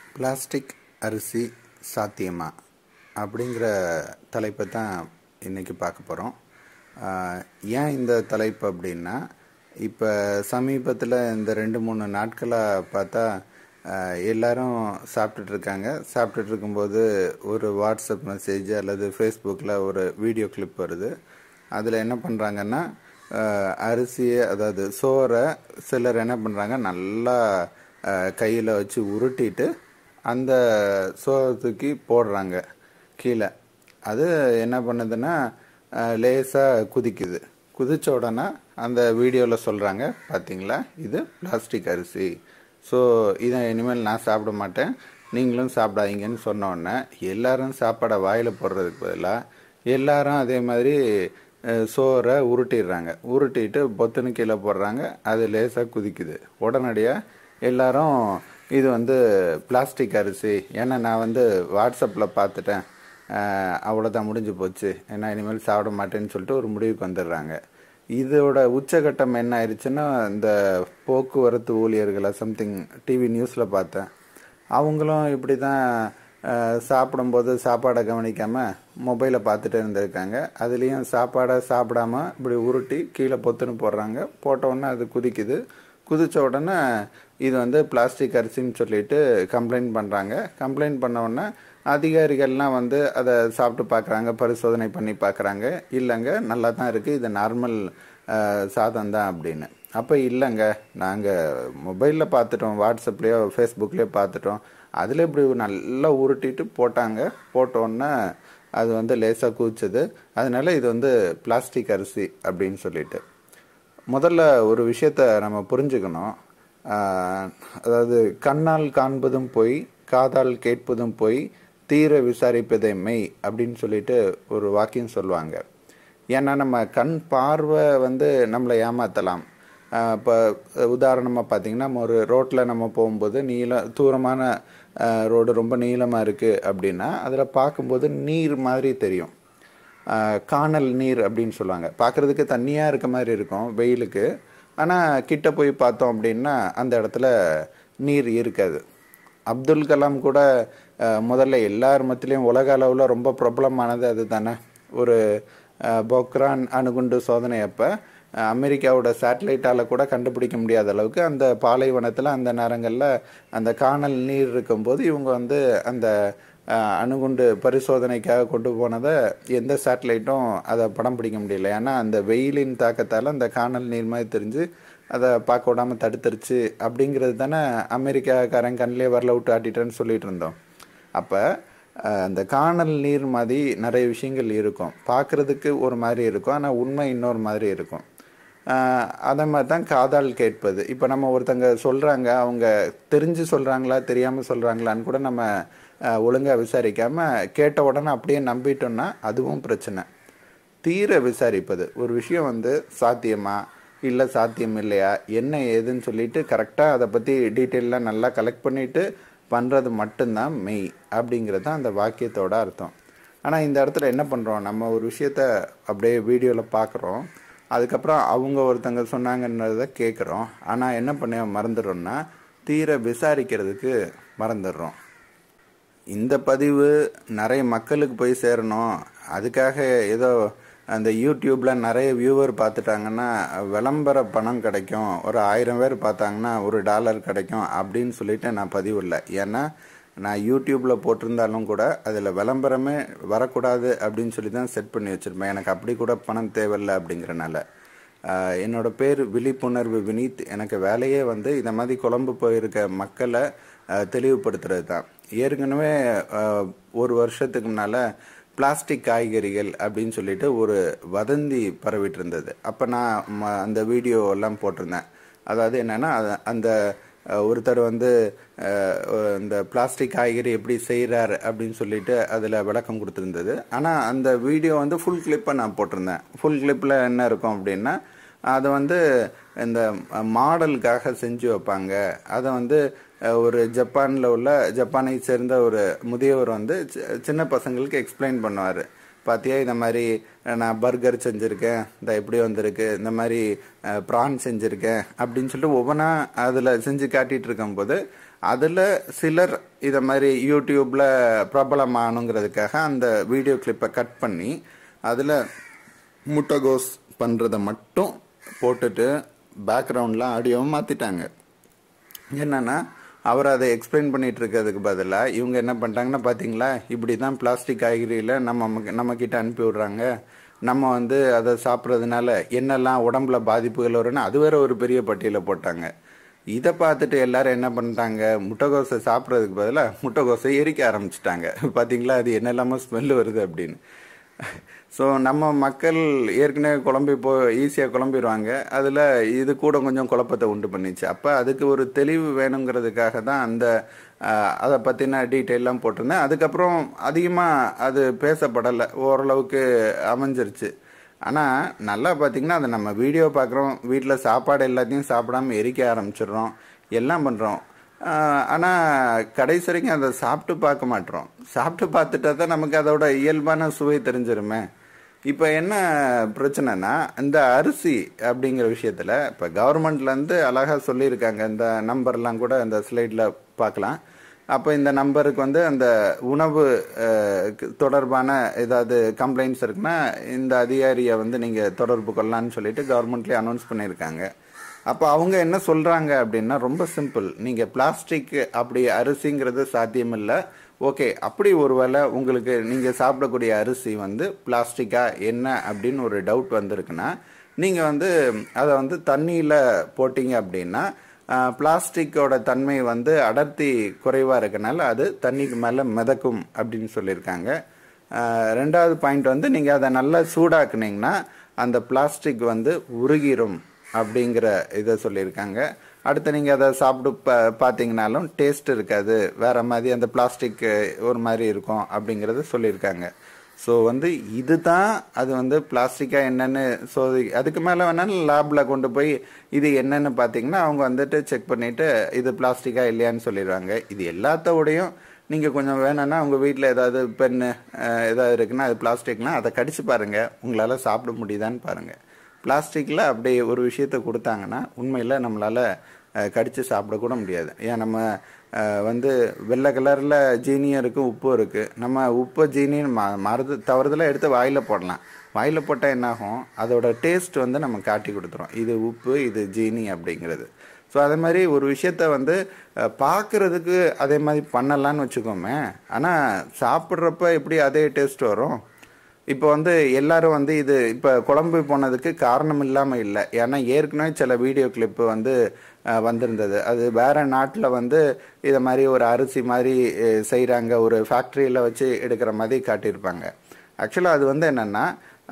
plastic அரிசி சாத்தியமா அப்படிங்கிற தலைப்பை தான் இன்றைக்கி பார்க்க போகிறோம் ஏன் இந்த தலைப்பு அப்படின்னா இப்போ சமீபத்தில் இந்த ரெண்டு மூணு நாட்களாக பார்த்தா ஆஹ், எல்லாரும் சாப்பிட்டுட்டு இருக்காங்க சாப்பிட்டுட்டு இருக்கும்போது ஒரு வாட்ஸ்அப் மெசேஜ் அல்லது ஃபேஸ்புக்கில் ஒரு வீடியோ கிளிப் வருது அதில் என்ன பண்ணுறாங்கன்னா அரிசியை அதாவது சோறை சிலர் என்ன பண்ணுறாங்க நல்லா கையில் வச்சு உருட்டிட்டு அந்த சோறை தூக்கி போடுறாங்க கீழே அது என்ன பண்ணுதுன்னா லேசாக குதிக்குது குதிச்ச உடனே அந்த வீடியோவில் சொல்கிறாங்க பார்த்தீங்களா இது பிளாஸ்டிக் அரிசி ஸோ இதை இனிமேல் நான் சாப்பிட மாட்டேன் நீங்களும் சாப்பிடாதீங்கன்னு சொன்ன உடனே எல்லாரும் சாப்பாடை வாயில் போடுறதுக்கு பதிலாக எல்லாரும் அதே மாதிரி அஹ், சோறை உருட்டிடுறாங்க உருட்டிட்டு பொத்துன்னு கீழே போடுறாங்க அது லேசாக குதிக்குது உடனடியாக எல்லாரும் இது வந்து பிளாஸ்டிக் அரிசி ஏன்னா நான் வந்து வாட்ஸ்அப்பில் பார்த்துட்டேன் அஹ், அவ்வளோதான் முடிஞ்சு போச்சு ஏன்னா இனிமேல் சாப்பிட மாட்டேன்னு சொல்லிட்டு ஒரு முடிவுக்கு வந்துடுறாங்க இதோட உச்சகட்டம் என்ன ஆயிடுச்சுன்னா இந்த போக்குவரத்து ஊழியர்களை சம்திங் டிவி நியூஸில் பார்த்தேன் அவங்களும் இப்படி தான் சாப்பிடும்போது சாப்பாடை கவனிக்காமல் மொபைலை பார்த்துட்டு இருந்திருக்காங்க அதுலேயும் சாப்பாடை சாப்பிடாம இப்படி உருட்டி கீழே பொத்துன்னு போடுறாங்க போட்ட உடனே அது குதிக்குது குதிச்ச உடனே இது வந்து பிளாஸ்டிக் அரிசின்னு சொல்லிட்டு கம்ப்ளைண்ட் பண்ணுறாங்க கம்ப்ளைண்ட் பண்ண உடனே அதிகாரிகள்லாம் வந்து அதை சாப்பிட்டு பார்க்குறாங்க பரிசோதனை பண்ணி பார்க்குறாங்க இல்லைங்க நல்லா தான் இருக்குது இது நார்மல் சாதம் தான் அப்படின்னு அப்போ இல்லைங்க நாங்கள் மொபைலில் பார்த்துட்டோம் வாட்ஸ்அப்லேயோ ஃபேஸ்புக்லேயோ பார்த்துட்டோம் அதில் இப்படி நல்லா உருட்டிட்டு போட்டாங்க போட்டோன்னே அது வந்து லேசாக கூச்சது அதனால இது வந்து பிளாஸ்டிக் அரிசி அப்படின்னு சொல்லிட்டு முதல்ல ஒரு விஷயத்த நம்ம புரிஞ்சுக்கணும் ஆஹ், அதாவது கண்ணால் காண்பதும் பொய் காதால் கேட்பதும் பொய் தீர விசாரிப்பதே மெய் அப்படின்னு சொல்லிட்டு ஒரு வாக்கியம் சொல்லுவாங்க ஏன்னா நம்ம கண் பார்வை வந்து நம்மளை ஏமாத்தலாம் இப்போ உதாரணமாக பார்த்தீங்கன்னா நம்ம ஒரு ரோட்டில் நம்ம போகும்போது நீள தூரமான ரோடு ரொம்ப நீளமாக இருக்குது அப்படின்னா அதில் பார்க்கும்போது நீர் மாதிரி தெரியும் ஆஹ் காணல் நீர் அப்படின்னு சொல்லுவாங்க பார்க்குறதுக்கு தண்ணியாக இருக்க மாதிரி இருக்கும் வெயிலுக்கு ஆனால் கிட்ட போய் பார்த்தோம் அப்படின்னா அந்த இடத்துல நீர் இருக்காது அப்துல் கலாம் கூட ஆஹ் முதல்ல எல்லார் மத்தியிலையும் உலக அளவில் ரொம்ப பிரபலமானது அது தானே ஒரு ஆஹ் பொக்ரான் அணுகுண்டு சோதனை அப்போ அமெரிக்காவோட சேட்டலைட்டால் கூட கண்டுபிடிக்க முடியாத அளவுக்கு அந்த பாலைவனத்தில் அந்த நேரங்களில் அந்த காணல் நீர் இருக்கும்போது இவங்க வந்து அந்த ஆஹ், அணுகுண்டு பரிசோதனைக்காக கொண்டு போனதை எந்த சேட்டலைட்டும் அதை படம் பிடிக்க முடியல ஏன்னா அந்த வெயிலின் தாக்கத்தால் அந்த காணல் நீர் மாதிரி தெரிஞ்சு அதை பார்க்க விடாம தடுத்துருச்சு அப்படிங்கிறது தானே அமெரிக்காக்காரன் கண்ணிலே வரல விட்டு ஆட்டிட்டேன்னு சொல்லிட்டு இருந்தோம் அப்போ அந்த காணல் நீர் மாதிரி நிறைய விஷயங்கள் இருக்கும் பார்க்குறதுக்கு ஒரு மாதிரி இருக்கும் ஆனால் உண்மை இன்னொரு மாதிரி இருக்கும் ஆஹ் அதே மாதிரி தான் காதால் கேட்பது இப்போ நம்ம ஒருத்தங்க சொல்கிறாங்க அவங்க தெரிஞ்சு சொல்கிறாங்களா தெரியாமல் சொல்கிறாங்களான்னு கூட நம்ம ஒழுங்காக விசாரிக்காமல் கேட்ட உடனே அப்படியே நம்பிட்டோம்னா அதுவும் பிரச்சனை தீர விசாரிப்பது ஒரு விஷயம் வந்து சாத்தியமா இல்லை சாத்தியம் இல்லையா என்ன ஏதுன்னு சொல்லிட்டு கரெக்டாக அதை பற்றி டீட்டெயிலாக நல்லா கலெக்ட் பண்ணிட்டு பண்ணுறது மட்டும்தான் மெய் அப்படிங்கிறது தான் அந்த வாக்கியத்தோட அர்த்தம் ஆனால் இந்த இடத்துல என்ன பண்ணுறோம் நம்ம ஒரு விஷயத்த அப்படியே வீடியோவில் பார்க்குறோம் அதுக்கப்புறம் அவங்க ஒருத்தங்க சொன்னாங்கன்றத கேட்குறோம் ஆனால் என்ன பண்ண மறந்துடுறோம்னா தீர விசாரிக்கிறதுக்கு மறந்துடுறோம் இந்த பதிவு நிறைய மக்களுக்கு போய் சேரணும் அதுக்காக ஏதோ அந்த யூடியூப்பில் நிறைய வியூவர் பார்த்துட்டாங்கன்னா விளம்பர பணம் கிடைக்கும் ஒரு ஆயிரம் பேர் பார்த்தாங்கன்னா ஒரு டாலர் கிடைக்கும் அப்படின்னு சொல்லிட்டு நான் பதிவு இல்லை ஏன்னா நான் யூடியூப்பில் போட்டிருந்தாலும் கூட அதில் விளம்பரமே வரக்கூடாது அப்படின்னு சொல்லி தான் செட் பண்ணி வச்சுருப்பேன் எனக்கு அப்படி கூட பணம் தேவையில்லை அப்படிங்கிறனால ஆஹ் என்னோட பேர் விழிப்புணர்வு வினீத் எனக்கு வேலையே வந்து இந்த மாதிரி குழம்பு போயிருக்க மக்களை ஆஹ் தெளிவுபடுத்துறது தான் ஏற்கனவே ஆஹ் ஒரு வருஷத்துக்கு முன்னால் பிளாஸ்டிக் காய்கறிகள் அப்படின்னு சொல்லிட்டு ஒரு வதந்தி பரவிட்டு இருந்தது அப்போ நான் ம- அந்த வீடியோ எல்லாம் போட்டிருந்தேன் அதாவது என்னன்னா அது- அந்த அஹ், ஒருத்தர் வந்து அஹ், இந்த பிளாஸ்டிக் காய்கறி எப்படி செய்கிறார் அப்படின்னு சொல்லிட்டு அதில் விளக்கம் கொடுத்துருந்தது ஆனால் அந்த வீடியோ வந்து ஃபுல் கிளிப்பை நான் போட்டிருந்தேன் ஃபுல் கிளிப்பில் என்ன இருக்கும் அப்படின்னா அதை வந்து இந்த மாடலுக்காக செஞ்சு வைப்பாங்க அதை வந்து அஹ், ஒரு ஜப்பானில் உள்ள ஜப்பானை சேர்ந்த ஒரு முதியவர் வந்து சி- சின்ன பசங்களுக்கு எக்ஸ்பிளைன் பண்ணுவார் பார்த்தியா இந்த மாதிரி நான் பர்கர் செஞ்சுருக்கேன் இந்த எப்படி வந்திருக்கு இந்த மாதிரி ப்ரான் செஞ்சுருக்கேன் அப்படின்னு சொல்லிட்டு ஒவ்வொன்றா அதில் செஞ்சு காட்டிகிட்டு இருக்கும்போது அதில் சிலர் இதை மாதிரி யூடியூப்பில் பிரபலமானுங்கிறதுக்காக அந்த வீடியோ கிளிப்பை கட் பண்ணி அதில் முட்டைகோஸ் பண்ணுறதை மட்டும் போட்டுட்டு பேக்ரவுண்டில் ஆடியோவும் மாற்றிட்டாங்க என்னன்னா அவர் அதை எக்ஸ்பிளைன் பண்ணிட்டு இருக்கிறதுக்கு பதிலாக இவங்க என்ன பண்ணிட்டாங்கன்னா பார்த்தீங்களா இப்படி தான் பிளாஸ்டிக் காய்கறியில் நம்ம நமக்கு- நம்ம கிட்ட அனுப்பி விடுறாங்க நம்ம வந்து அதை சாப்பிட்றதுனால என்னெல்லாம் உடம்புல பாதிப்புகள் வரும்னு அது வேற ஒரு பெரிய பட்டியலை போட்டாங்க இதை பார்த்துட்டு எல்லாரும் என்ன பண்ணிட்டாங்க முட்டைகோஸை சாப்பிட்றதுக்கு பதிலாக முட்டைகோஸை எரிக்க ஆரம்பிச்சிட்டாங்க பார்த்தீங்களா அது என்னெல்லாமோ ஸ்மெல் வருது அப்படின்னு ஸோ நம்ம மக்கள் ஏற்கனவே குழம்பி போ ஈஸியாக குழம்பிடுவாங்க அதில் இது கூட கொஞ்சம் குழப்பத்தை உண்டு பண்ணிச்சு அப்போ அதுக்கு ஒரு தெளிவு வேணுங்கிறதுக்காக தான் அந்த ஆஹ், அதை பற்றின டீட்டெயிலாம் போட்டிருந்தேன் அதுக்கப்புறம் அதிகமாக அது பேசப்படலை ஓரளவுக்கு அமைஞ்சிருச்சு ஆனால் நல்லா பார்த்தீங்கன்னா அதை நம்ம வீடியோ பார்க்குறோம் வீட்டில் சாப்பாடு எல்லாத்தையும் சாப்பிடாம எரிக்க ஆரம்பிச்சிடுறோம் எல்லாம் பண்ணுறோம் ஆனால் கடைசி வரைக்கும் அதை சாப்பிட்டு பார்க்க மாட்டோம் சாப்பிட்டு பார்த்துட்டா தான் நமக்கு அதோட இயல்பான சுவை தெரிஞ்சிருமே இப்போ என்ன பிரச்சனைனா இந்த அரிசி அப்படிங்கிற விஷயத்தில் இப்போ கவர்மெண்ட்லேருந்து அழகாக சொல்லியிருக்காங்க இந்த நம்பர்லாம் கூட இந்த ஸ்லைடில் பார்க்கலாம் அப்போ இந்த நம்பருக்கு வந்து அந்த உணவு அஹ், கு- தொடர்பான ஏதாவது கம்ப்ளைண்ட்ஸ் இருக்குன்னா இந்த அதிகாரியை வந்து நீங்கள் தொடர்பு கொள்ளலாம்னு சொல்லிட்டு கவர்மெண்ட்லேயே அனௌன்ஸ் பண்ணியிருக்காங்க அப்போ அவங்க என்ன சொல்கிறாங்க அப்படின்னா ரொம்ப சிம்பிள் நீங்கள் பிளாஸ்டிக் அப்படி அரிசிங்கிறது சாத்தியம் இல்லை ஓகே அப்படி ஒருவேளை உங்களுக்கு நீங்கள் சாப்பிடக்கூடிய அரிசி வந்து பிளாஸ்டிக்கா என்ன அப்படின்னு ஒரு டவுட் வந்திருக்குன்னா நீங்கள் வந்து அதை வந்து தண்ணியில் போட்டீங்க அப்படின்னா பிளாஸ்டிக்கோட தன்மை வந்து அடர்த்தி குறைவாக இருக்கனால அது தண்ணிக்கு மேலே மிதக்கும் அப்படின்னு சொல்லியிருக்காங்க ஆஹ் ரெண்டாவது பாயிண்ட் வந்து நீங்கள் அதை நல்லா சூடாக்குனீங்கன்னா அந்த பிளாஸ்டிக் வந்து உருகிரும் அப்படிங்கிற இதை சொல்லியிருக்காங்க அடுத்து நீங்கள் அதை சாப்பிட்டு பா பார்த்தீங்கனாலும் டேஸ்ட் இருக்காது வேற மாதிரி அந்த பிளாஸ்டிக் ஒரு மாதிரி இருக்கும் அப்படிங்கிறத சொல்லியிருக்காங்க ஸோ வந்து இதுதான் அது வந்து பிளாஸ்டிக்காக என்னென்னு சோதி அதுக்கு மேலே வேணாலும் லேபில் கொண்டு போய் இது என்னன்னு பார்த்தீங்கன்னா அவங்க வந்துட்டு செக் பண்ணிவிட்டு இது பிளாஸ்டிக்கா இல்லையான்னு சொல்லிடுவாங்க இது எல்லாத்தோடையும் நீங்கள் கொஞ்சம் வேணும்னா உங்கள் வீட்டில் ஏதாவது பென்னு அஹ், ஏதாவது இருக்குன்னா அது பிளாஸ்டிக்னா அதை கடிச்சு பாருங்கள் உங்களால் சாப்பிட முடியுதான்னு பாருங்கள் பிளாஸ்டிக்கில் அப்படி ஒரு விஷயத்த கொடுத்தாங்கன்னா உண்மையில் நம்மளால் கடித்து சாப்பிடக்கூட முடியாது ஏன் நம்ம அஹ், வந்து வெள்ளை கலரில் ஜீனியும் இருக்குது உப்பும் இருக்குது நம்ம உப்பு ஜீனின்னு மா மறந்து தவறுதலாக எடுத்து வாயில் போடலாம் வாயில் போட்டால் என்னாகும் அதோட டேஸ்ட் வந்து நம்ம காட்டி கொடுத்துரும் இது உப்பு இது ஜீனி அப்படிங்கிறது ஸோ அதே மாதிரி ஒரு விஷயத்த வந்து அஹ், பார்க்கறதுக்கு அதே மாதிரி பண்ணலான்னு வச்சுக்கோமே ஆனால் சாப்பிட்றப்ப எப்படி அதே டேஸ்ட் வரும் இப்போ வந்து எல்லாரும் வந்து இது இப்போ குழம்பு போனதுக்கு காரணம் இல்லாமல் இல்லை ஏன்னா ஏற்கனவே சில வீடியோ கிளிப்பு வந்து அஹ், வந்திருந்தது அது வேற நாட்டில் வந்து இதை மாதிரி ஒரு அரிசி மாதிரி செய்கிறாங்க ஒரு ஃபேக்ட்ரியில் வச்சு எடுக்கிற மாதிரி காட்டியிருப்பாங்க ஆக்சுவலாக அது வந்து என்னென்னா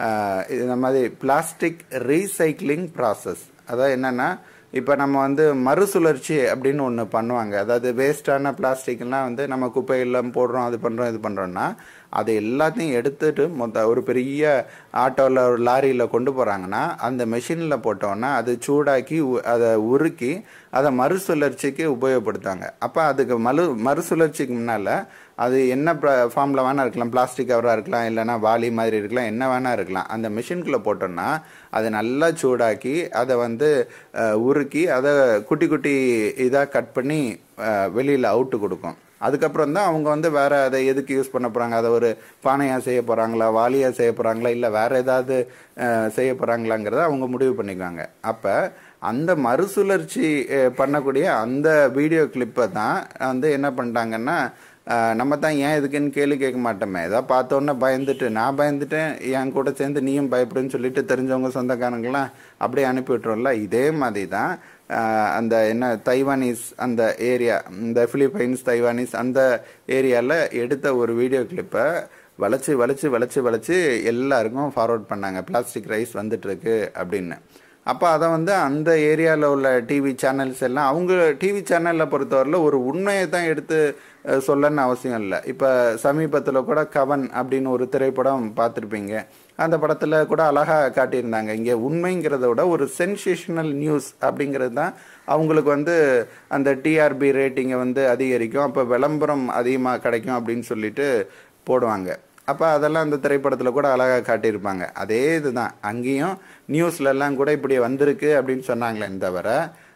இந்த மாதிரி பிளாஸ்டிக் ரீசைக்ளிங் ப்ராசஸ் அதாவது என்னென்னா இப்போ நம்ம வந்து மறுசுழற்சி அப்படின்னு ஒன்று பண்ணுவாங்க அதாவது வேஸ்டான பிளாஸ்டிக்லாம் வந்து நம்ம குப்பையெல்லாம் போடுறோம் அது பண்ணுறோம் இது பண்ணுறோம்னா அதை எல்லாத்தையும் எடுத்துட்டு மொத்த ஒரு பெரிய ஆட்டோவில் ஒரு லாரியில் கொண்டு போகிறாங்கன்னா அந்த மெஷினில் போட்டோன்னா அது சூடாக்கி உ- அதை உருக்கி அதை மறுசுழற்சிக்கு உபயோகப்படுத்தாங்க அப்போ அதுக்கு மறு மறுசுழற்சிக்கு முன்னால் அது என்ன ஃபார்மில் வேணா இருக்கலாம் பிளாஸ்டிக் கவராக இருக்கலாம் இல்லைன்னா வாளி மாதிரி இருக்கலாம் என்ன வேணா இருக்கலாம் அந்த மிஷின்குள்ளே போட்டோம்னா அதை நல்லா சூடாக்கி அதை வந்து அஹ், உருக்கி அதை குட்டி குட்டி இதாக கட் பண்ணி வெளியில் அவுட்டு கொடுக்கும் அதுக்கப்புறம் தான் அவங்க வந்து வேற அதை எதுக்கு யூஸ் பண்ண போறாங்க அதை ஒரு பானையாக செய்ய போறாங்களா வாளியாக செய்ய போறாங்களா இல்லை வேற ஏதாவது அஹ், செய்ய போறாங்களாங்கிறத அவங்க முடிவு பண்ணிக்குவாங்க அப்போ அந்த மறுசுழற்சி அஹ், பண்ணக்கூடிய அந்த வீடியோ கிளிப்பை தான் வந்து என்ன பண்ணிட்டாங்கன்னா அஹ், நம்ம தான் ஏன் இதுக்குன்னு கேள்வி கேட்க மாட்டோமே ஏதாவது பார்த்தோன்னே பயந்துட்டு நான் பயந்துட்டேன் என் கூட சேர்ந்து நீயும் பயப்படுன்னு சொல்லிட்டு தெரிஞ்சவங்க சொந்தக்காரங்களாம் அப்படியே அனுப்பி விட்டுறோம்ல இதே மாதிரி தான் அஹ், அந்த என்ன தைவானீஸ் அந்த ஏரியா இந்த பிலிப்பைன்ஸ் தைவானீஸ் அந்த ஏரியாவில் எடுத்த ஒரு வீடியோ கிளிப்பை வளைச்சு வளைச்சு வளைச்சு வளைச்சு எல்லாருக்கும் ஃபார்வர்ட் பண்ணாங்க பிளாஸ்டிக் ரைஸ் வந்துட்டு இருக்கு அப்படின்னு அப்போ அதை வந்து அந்த ஏரியாவில் உள்ள டிவி சேனல்ஸ் எல்லாம் அவங்க டிவி சேனலில் பொறுத்தவரையில் ஒரு உண்மையை தான் எடுத்து அஹ், சொல்லணும்னு அவசியம் இல்லை இப்போ சமீபத்தில் கூட கவன் அப்படின்னு ஒரு திரைப்படம் பார்த்துருப்பீங்க அந்த படத்தில் கூட அழகாக காட்டியிருந்தாங்க இங்கே உண்மைங்கிறத விட ஒரு சென்சேஷனல் நியூஸ் அப்படிங்கிறது தான் அவங்களுக்கு வந்து அந்த டிஆர்பி ரேட்டிங்கை வந்து அதிகரிக்கும் அப்போ விளம்பரம் அதிகமாக கிடைக்கும் அப்படின்னு சொல்லிட்டு போடுவாங்க அப்போ அதெல்லாம் அந்த திரைப்படத்தில் கூட அழகாக காட்டியிருப்பாங்க அதே இதுதான் அங்கேயும் நியூஸ்லலாம் கூட இப்படி வந்திருக்கு அப்படின்னு சொன்னாங்களே தவிர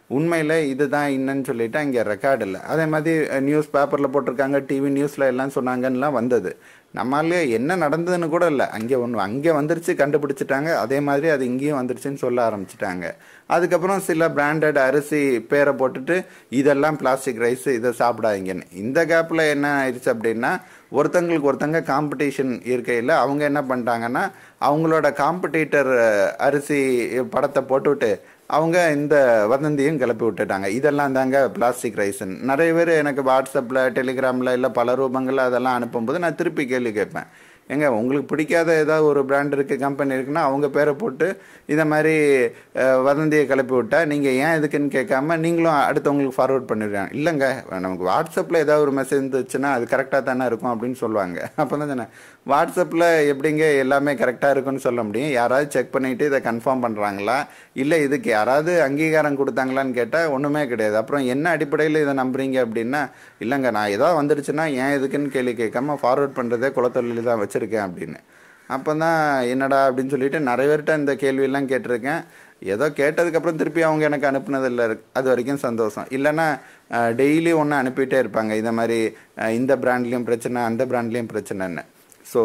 உண்மையில் இதுதான் இன்னன்னு சொல்லிட்டு அங்கே ரெக்கார்டு இல்லை அதே மாதிரி நியூஸ் பேப்பரில் போட்டிருக்காங்க டிவி நியூஸில் எல்லாம் சொன்னாங்கன்னுலாம் வந்தது நம்மளால என்ன நடந்ததுன்னு கூட இல்லை அங்கே ஒன்று அங்கே வந்துருச்சு கண்டுபிடிச்சிட்டாங்க அதே மாதிரி அது இங்கேயும் வந்துருச்சுன்னு சொல்ல ஆரம்பிச்சிட்டாங்க அதுக்கப்புறம் சில பிராண்டட் அரிசி பேரை போட்டுட்டு இதெல்லாம் பிளாஸ்டிக் ரைஸ் இதை சாப்பிடாதீங்கன்னு இந்த கேப்பில் என்ன ஆயிடுச்சு அப்படின்னா ஒருத்தங்களுக்கு ஒருத்தங்க காம்படிஷன் இருக்கையில் அவங்க என்ன பண்ணிட்டாங்கன்னா அவங்களோட காம்படிட்டர் அரிசி படத்தை போட்டுவிட்டு அவங்க இந்த வதந்தியும் கிளப்பி விட்டுட்டாங்க இதெல்லாம் தாங்க பிளாஸ்டிக் ரைஸ்ன்னு நிறைய பேர் எனக்கு வாட்ஸ்அப்பில் டெலிகிராமில் இல்லை பல ரூபங்களில் அதெல்லாம் அனுப்பும்போது நான் திருப்பி கேள்வி கேட்பேன் ஏங்க உங்களுக்கு பிடிக்காத ஏதாவது ஒரு பிராண்ட் இருக்குது கம்பெனி இருக்குன்னா அவங்க பேரை போட்டு இதை மாதிரி அஹ், வதந்தியை கிளப்பி விட்டா நீங்கள் ஏன் இதுக்குன்னு கேட்காம நீங்களும் அடுத்தவங்களுக்கு ஃபார்வர்ட் பண்ணிடுறாங்க இல்லைங்க நமக்கு வாட்ஸ்அப்பில் ஏதாவது ஒரு மெசேஜ் இருந்துச்சுன்னா அது கரெக்டாக தானே இருக்கும் அப்படின்னு சொல்லுவாங்க அப்போ தான் சொன்னேன் வாட்ஸ்அப்பில் எப்படிங்க எல்லாமே கரெக்டாக இருக்குன்னு சொல்ல முடியும் யாராவது செக் பண்ணிவிட்டு இதை கன்ஃபார்ம் பண்ணுறாங்களா இல்லை இதுக்கு யாராவது அங்கீகாரம் கொடுத்தாங்களான்னு கேட்டால் ஒன்றுமே கிடையாது அப்புறம் என்ன அடிப்படையில் இதை நம்புறீங்க அப்படின்னா இல்லைங்க நான் ஏதாவது வந்துருச்சுன்னா ஏன் எதுக்குன்னு கேள்வி கேட்காம ஃபார்வர்ட் பண்ணுறதே குலத்தொழில் தான் வச்சுருக்கேன் அப்படின்னு அப்போ தான் என்னடா அப்படின்னு சொல்லிட்டு நிறைய பேர்கிட்ட இந்த கேள்வியெல்லாம் கேட்டிருக்கேன் ஏதோ கேட்டதுக்கப்புறம் திருப்பி அவங்க எனக்கு அனுப்புனதில்ல இருக்கு அது வரைக்கும் சந்தோஷம் இல்லைன்னா டெய்லி ஒன்று அனுப்பிட்டே இருப்பாங்க இந்த மாதிரி அஹ், இந்த பிராண்ட்லேயும் பிரச்சனை அந்த பிராண்ட்லேயும் பிரச்சனைன்னு ஸோ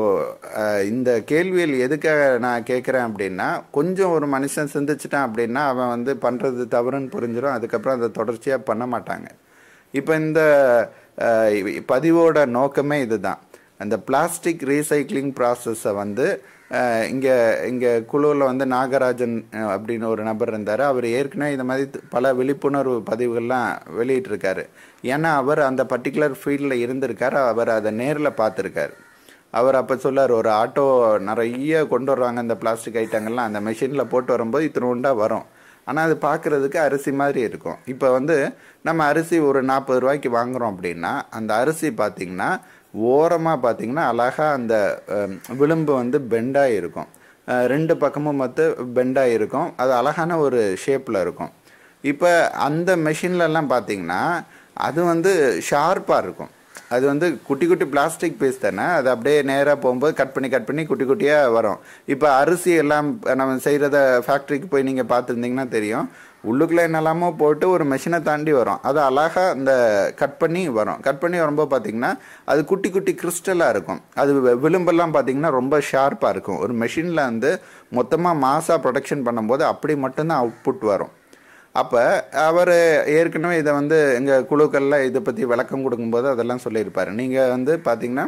இந்த கேள்வியில் எதுக்காக நான் கேட்குறேன் அப்படின்னா கொஞ்சம் ஒரு மனுஷன் சிந்திச்சிட்டான் அப்படின்னா அவன் வந்து பண்ணுறது தவறுன்னு புரிஞ்சிடும் அதுக்கப்புறம் அதை தொடர்ச்சியாக பண்ண மாட்டாங்க இப்போ இந்த அஹ், பதிவோட நோக்கமே இதுதான் அந்த பிளாஸ்டிக் ரீசைக்ளிங் ப்ராசஸை வந்து இங்கே இங்கே குழுவில் வந்து நாகராஜன் அஹ், அப்படின்னு ஒரு நபர் இருந்தார் அவர் ஏற்கனவே இந்த மாதிரி த- பல விழிப்புணர்வு பதிவுகள்லாம் வெளியிட்டிருக்காரு ஏன்னா அவர் அந்த பர்டிகுலர் ஃபீல்டில் இருந்திருக்காரு அவர் அதை நேரில் பார்த்துருக்காரு அவர் அப்போ சொல்லார் ஒரு ஆட்டோ நிறைய கொண்டு வருவாங்க அந்த பிளாஸ்டிக் ஐட்டங்கள்லாம் அந்த மெஷினில் போட்டு வரும்போது இத்தினோண்டா வரும் ஆனால் அது பார்க்குறதுக்கு அரிசி மாதிரி இருக்கும் இப்போ வந்து நம்ம அரிசி ஒரு நாற்பது ரூபாய்க்கு வாங்குறோம் அப்படின்னா அந்த அரிசி பார்த்திங்கன்னா ஓரமாக பார்த்தீங்கன்னா அழகாக அந்த அஹ், விளிம்பு வந்து பெண்டாக இருக்கும் அஹ், ரெண்டு பக்கமும் வந்து பெண்டாக இருக்கும் அது அழகான ஒரு ஷேப்பில் இருக்கும் இப்போ அந்த மெஷின்லலாம் பார்த்தீங்கன்னா அது வந்து ஷார்ப்பாக இருக்கும் அது வந்து குட்டி குட்டி பிளாஸ்டிக் பீஸ் தானே அது அப்படியே நேராக போகும்போது கட் பண்ணி கட் பண்ணி குட்டி குட்டியாக வரும் இப்போ அரிசி எல்லாம் நம்ம செய்கிறத ஃபேக்ட்ரிக்கு போய் நீங்கள் பார்த்துருந்தீங்கன்னா தெரியும் உள்ளுக்குள்ளே என்னெல்லாமோ போட்டு ஒரு மெஷினை தாண்டி வரும் அது அழகாக அந்த கட் பண்ணி வரும் கட் பண்ணி வரும்போது பார்த்தீங்கன்னா அது குட்டி குட்டி கிறிஸ்டலாக இருக்கும் அது வி- விளிம்பெல்லாம் பார்த்தீங்கன்னா ரொம்ப ஷார்ப்பாக இருக்கும் ஒரு மெஷினில் வந்து மொத்தமாக மாசாக ப்ரொடக்ஷன் பண்ணும்போது அப்படி மட்டும்தான் அவுட்புட் வரும் அப்போ அவர் ஏற்கனவே இதை வந்து எங்கள் குழுக்களில் இதை பற்றி விளக்கம் கொடுக்கும்போது அதெல்லாம் சொல்லியிருப்பார் நீங்கள் வந்து பார்த்தீங்கன்னா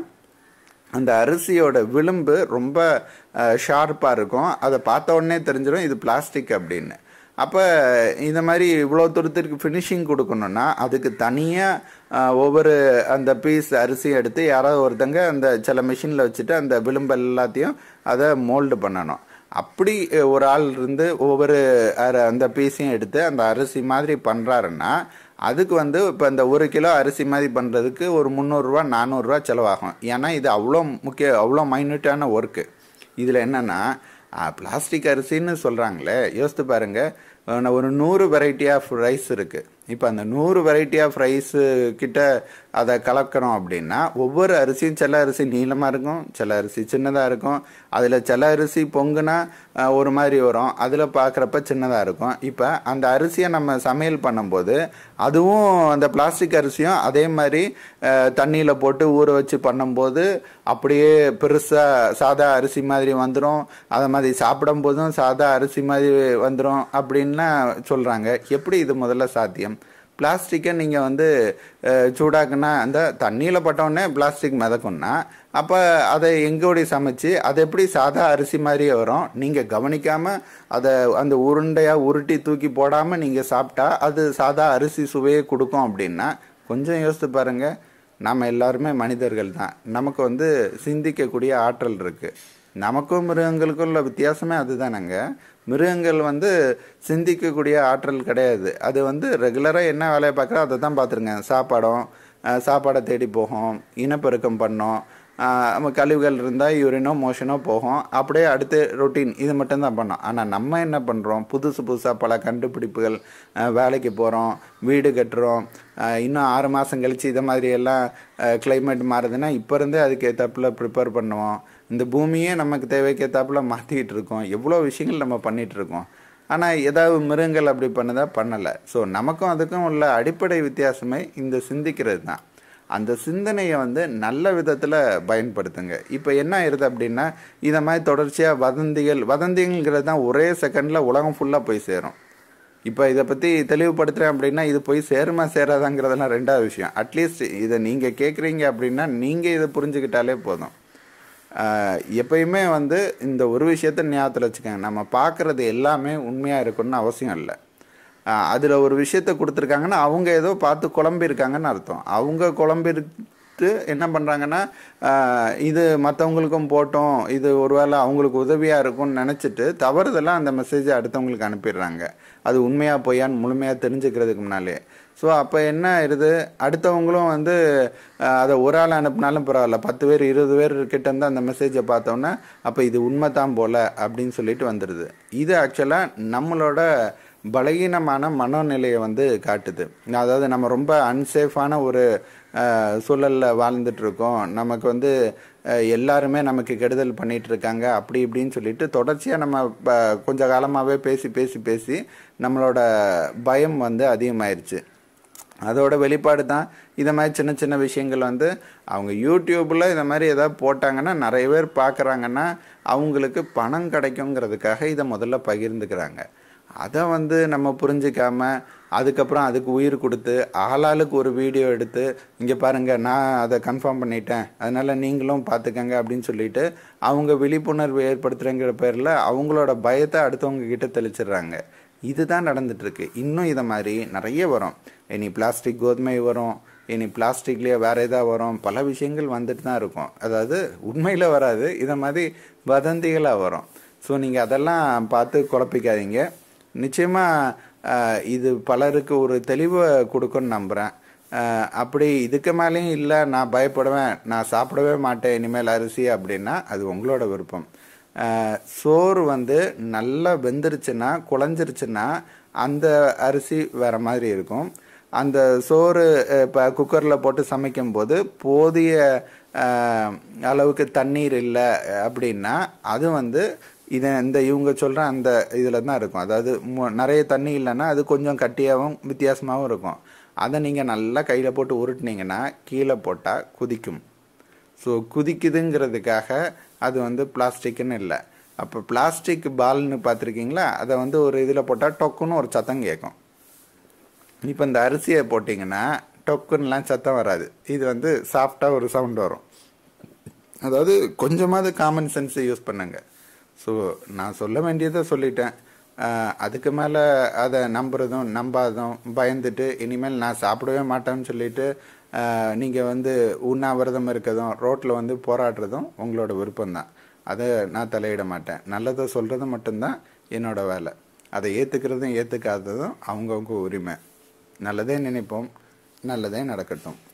அந்த அரிசியோட விளிம்பு ரொம்ப ஷார்ப்பாக இருக்கும் அதை பார்த்த உடனே தெரிஞ்சிடும் இது பிளாஸ்டிக் அப்படின்னு அப்போ இந்த மாதிரி இவ்வளோ தூரத்திற்கு ஃபினிஷிங் கொடுக்கணும்னா அதுக்கு தனியாக ஒவ்வொரு அந்த பீஸ் அரிசி எடுத்து யாராவது ஒருத்தங்க அந்த சில மிஷினில் வச்சுட்டு அந்த விளிம்பு எல்லாத்தையும் அதை மோல்டு பண்ணணும் அப்படி அஹ், ஒரு ஆள் இருந்து ஒவ்வொரு அர- அந்த பீஸையும் எடுத்து அந்த அரிசி மாதிரி பண்ணுறாருன்னா அதுக்கு வந்து இப்போ இந்த ஒரு கிலோ அரிசி மாதிரி பண்ணுறதுக்கு ஒரு முந்நூறுரூவா நானூறுரூவா செலவாகும் ஏன்னா இது அவ்வளோ முக்கிய அவ்வளோ மைன்யூட்டான ஒர்க்கு இதில் என்னென்னா பிளாஸ்டிக் அரிசின்னு சொல்கிறாங்களே யோசித்து பாருங்கள் அஹ் ஒரு நூறு வெரைட்டி ஆஃப் ரைஸ் இருக்குது இப்போ அந்த நூறு வெரைட்டி ஆஃப் ரைஸு கிட்ட அதை கலக்கிறோம் அப்படின்னா ஒவ்வொரு அரிசியும் சில அரிசி நீளமாக இருக்கும் சில அரிசி சின்னதாக இருக்கும் அதில் சில அரிசி பொங்குனா அஹ், ஒரு மாதிரி வரும் அதில் பார்க்குறப்ப சின்னதாக இருக்கும் இப்போ அந்த அரிசியை நம்ம சமையல் பண்ணும்போது அதுவும் அந்த பிளாஸ்டிக் அரிசியும் அதே மாதிரி தண்ணியில் போட்டு ஊற வச்சு பண்ணும்போது அப்படியே பெருசாக சாதா அரிசி மாதிரி வந்துடும் அதை மாதிரி சாப்பிடும் போதும் சாதா அரிசி மாதிரி வந்துடும் அப்படின்லாம் சொல்கிறாங்க எப்படி இது முதல்ல சாத்தியம் பிளாஸ்டிக்கை நீங்கள் வந்து அஹ், சூடாக்குனா அந்த தண்ணியில் பட்டோடனே பிளாஸ்டிக் மிதக்கும்னா அப்போ அதை எங்கோடி சமைச்சு அது எப்படி சாதா அரிசி மாதிரியே வரும் நீங்கள் கவனிக்காமல் அதை அந்த உருண்டையாக உருட்டி தூக்கி போடாமல் நீங்கள் சாப்பிட்டா அது சாதா அரிசி சுவையை கொடுக்கும் அப்படின்னா கொஞ்சம் யோசித்து பாருங்கள் நாம் எல்லாருமே மனிதர்கள் தான் நமக்கு வந்து சிந்திக்கக்கூடிய ஆற்றல் இருக்குது நமக்கும் மிருகங்களுக்கும் உள்ள வித்தியாசமே அதுதானங்க மிருகங்கள் வந்து சிந்திக்கக்கூடிய ஆற்றல் கிடையாது அது வந்து ரெகுலராக என்ன வேலையை பார்க்குறோ அதை தான் பார்த்துருங்க சாப்பாடும் அஹ், சாப்பாடை தேடி போகும் இனப்பெருக்கம் பண்ணோம் ஆஹ் நம்ம கழிவுகள் இருந்தால் யூரினோ மோஷனோ போகும் அப்படியே அடுத்து ரொட்டீன் இது மட்டும்தான் பண்ணோம் ஆனால் நம்ம என்ன பண்ணுறோம் புதுசு புதுசாக பல கண்டுபிடிப்புகள் ஆஹ் வேலைக்கு போகிறோம் வீடு கட்டுறோம் ஆஹ் இன்னும் ஆறு மாதம் கழித்து இதை மாதிரி எல்லாம் கிளைமேட் மாறுதுன்னா இப்போ இருந்தே அதுக்கு ஏற்றாப்புல ப்ரிப்பேர் பண்ணுவோம் இந்த பூமியே நமக்கு தேவைக்கு ஏற்றாப்புல மாற்றிக்கிட்டு இருக்கோம் எவ்வளோ விஷயங்கள் நம்ம பண்ணிகிட்டு இருக்கோம் ஆனால் ஏதாவது மிருகங்கள் அப்படி பண்ணுதா பண்ணலை ஸோ நமக்கும் அதுக்கும் உள்ள அடிப்படை வித்தியாசமே இந்த சிந்திக்கிறது தான் அந்த சிந்தனையை வந்து நல்ல விதத்தில் பயன்படுத்துங்க இப்போ என்ன ஆயிருது அப்படின்னா இதை மாதிரி தொடர்ச்சியாக வதந்திகள் வதந்திங்கிறது தான் ஒரே செகண்டில் உலகம் ஃபுல்லாக போய் சேரும் இப்போ இதை பற்றி தெளிவுபடுத்துகிறேன் அப்படின்னா இது போய் சேருமா சேராதாங்கிறதெல்லாம் ரெண்டாவது விஷயம் அட்லீஸ்ட் இதை நீங்கள் கேட்குறீங்க அப்படின்னா நீங்கள் இதை புரிஞ்சுக்கிட்டாலே போதும் ஆஹ் எப்பயுமே வந்து இந்த ஒரு விஷயத்த ஞாபகத்தில் வச்சுக்கோங்க நம்ம பார்க்குறது எல்லாமே உண்மையாக இருக்கணும்னு அவசியம் இல்லை அதில் ஒரு விஷயத்த கொடுத்துருக்காங்கன்னா அவங்க ஏதோ பார்த்து குழம்பியிருக்காங்கன்னு அர்த்தம் அவங்க குழம்பிட்டு என்ன பண்ணுறாங்கன்னா இது மற்றவங்களுக்கும் போட்டோம் இது ஒருவேளை அவங்களுக்கு உதவியாக இருக்கும்னு நினச்சிட்டு தவறுதெல்லாம் அந்த மெசேஜை அடுத்தவங்களுக்கு அனுப்பிடுறாங்க அது உண்மையாக பொய்யான்னு முழுமையாக தெரிஞ்சுக்கிறதுக்கு முன்னாலே ஸோ அப்போ என்ன ஆயிடுது அடுத்தவங்களும் வந்து அஹ், அதை ஒரு ஆள் அனுப்புனாலும் பரவாயில்ல பத்து பேர் இருபது பேர் கிட்ட இருந்து அந்த மெசேஜை பார்த்தோன்னே அப்போ இது உண்மை தான் போல அப்படின்னு சொல்லிட்டு வந்துடுது இது ஆக்சுவலாக நம்மளோட பலகீனமான மனோநிலையை வந்து காட்டுது அதாவது நம்ம ரொம்ப அன்சேஃபான ஒரு அஹ், சூழல்ல வாழ்ந்துட்டு இருக்கோம் நமக்கு வந்து அஹ், எல்லாருமே நமக்கு கெடுதல் பண்ணிட்டு இருக்காங்க அப்படி இப்படின்னு சொல்லிட்டு தொடர்ச்சியாக நம்ம ப- கொஞ்ச காலமாகவே பேசி பேசி பேசி நம்மளோட பயம் வந்து அதிகமாயிருச்சு அதோட வெளிப்பாடு தான் இதை மாதிரி சின்ன சின்ன விஷயங்கள் வந்து அவங்க யூடியூப்பில் இதை மாதிரி ஏதாவது போட்டாங்கன்னா நிறைய பேர் பார்க்குறாங்கன்னா அவங்களுக்கு பணம் கிடைக்குங்கிறதுக்காக இதை முதல்ல பகிர்ந்துக்கிறாங்க அதை வந்து நம்ம புரிஞ்சிக்காம அதுக்கப்புறம் அதுக்கு உயிர் கொடுத்து ஆளாளுக்கு ஒரு வீடியோ எடுத்து இங்கே பாருங்க நான் அதை கன்ஃபார்ம் பண்ணிட்டேன் அதனால நீங்களும் பார்த்துக்கங்க அப்படின்னு சொல்லிட்டு அவங்க விழிப்புணர்வு ஏற்படுத்துறங்கிற பேரில் அவங்களோட பயத்தை அடுத்தவங்க கிட்ட தெளிச்சிடுறாங்க இதுதான் நடந்துட்டு இருக்கு இன்னும் இதை மாதிரி நிறைய வரும் இனி பிளாஸ்டிக் கோதுமை வரும் இனி பிளாஸ்டிக்லேயே வேற ஏதாவது வரும் பல விஷயங்கள் வந்துட்டு தான் இருக்கும் அதாவது உண்மையில் வராது இதை மாதிரி வதந்திகளாக வரும் ஸோ நீங்கள் அதெல்லாம் பார்த்து குழப்பிக்காதீங்க நிச்சயமாக இது பலருக்கு ஒரு தெளிவை கொடுக்குன்னு நம்புகிறேன் அப்படி இதுக்கு மேலேயும் இல்லை நான் பயப்படுவேன் நான் சாப்பிடவே மாட்டேன் இனிமேல் அரிசி அப்படின்னா அது உங்களோட விருப்பம் அஹ், சோறு வந்து நல்லா வெந்துருச்சுன்னா குழஞ்சிருச்சுன்னா அந்த அரிசி வேற மாதிரி இருக்கும் அந்த சோறு இப்போ குக்கரில் போட்டு சமைக்கும்போது போதிய அஹ், அளவுக்கு தண்ணீர் இல்லை அப்படின்னா அது வந்து இது இந்த இவங்க சொல்கிற அந்த இதில் தான் இருக்கும் அதாவது மு- நிறைய தண்ணி இல்லைன்னா அது கொஞ்சம் கட்டியாகவும் வித்தியாசமாகவும் இருக்கும் அதை நீங்கள் நல்லா கையில் போட்டு உருட்டுனீங்கன்னா கீழே போட்டால் குதிக்கும் ஸோ குதிக்குதுங்கிறதுக்காக அது வந்து பிளாஸ்டிக்னு இல்லை அப்போ பிளாஸ்டிக் பால்னு பார்த்துருக்கீங்களா அதை வந்து ஒரு இதில் போட்டால் டொக்குன்னு ஒரு சத்தம் கேட்கும் இப்போ இந்த அரிசியை போட்டிங்கன்னா டொக்குன்னுலாம் சத்தம் வராது இது வந்து சாஃப்டாக ஒரு சவுண்ட் வரும் அதாவது கொஞ்சமாவது காமன் சென்ஸை யூஸ் பண்ணுங்க ஸோ நான் சொல்ல வேண்டியதை சொல்லிட்டேன் ஆஹ் அதுக்கு மேலே அதை நம்புறதும் நம்பாததும் பயந்துட்டு இனிமேல் நான் சாப்பிடவே மாட்டேன்னு சொல்லிட்டு நீங்கள் வந்து உண்ணாவிரதம் இருக்கதும் ரோட்டில் வந்து போராடுறதும் உங்களோட விருப்பம்தான் அதை நான் தலையிட மாட்டேன் நல்லதை சொல்கிறது மட்டும்தான் என்னோட வேலை அதை ஏற்றுக்கிறதும் ஏற்றுக்காததும் அவங்கவுங்க உரிமை நல்லதே நினைப்போம் நல்லதே நடக்கட்டும்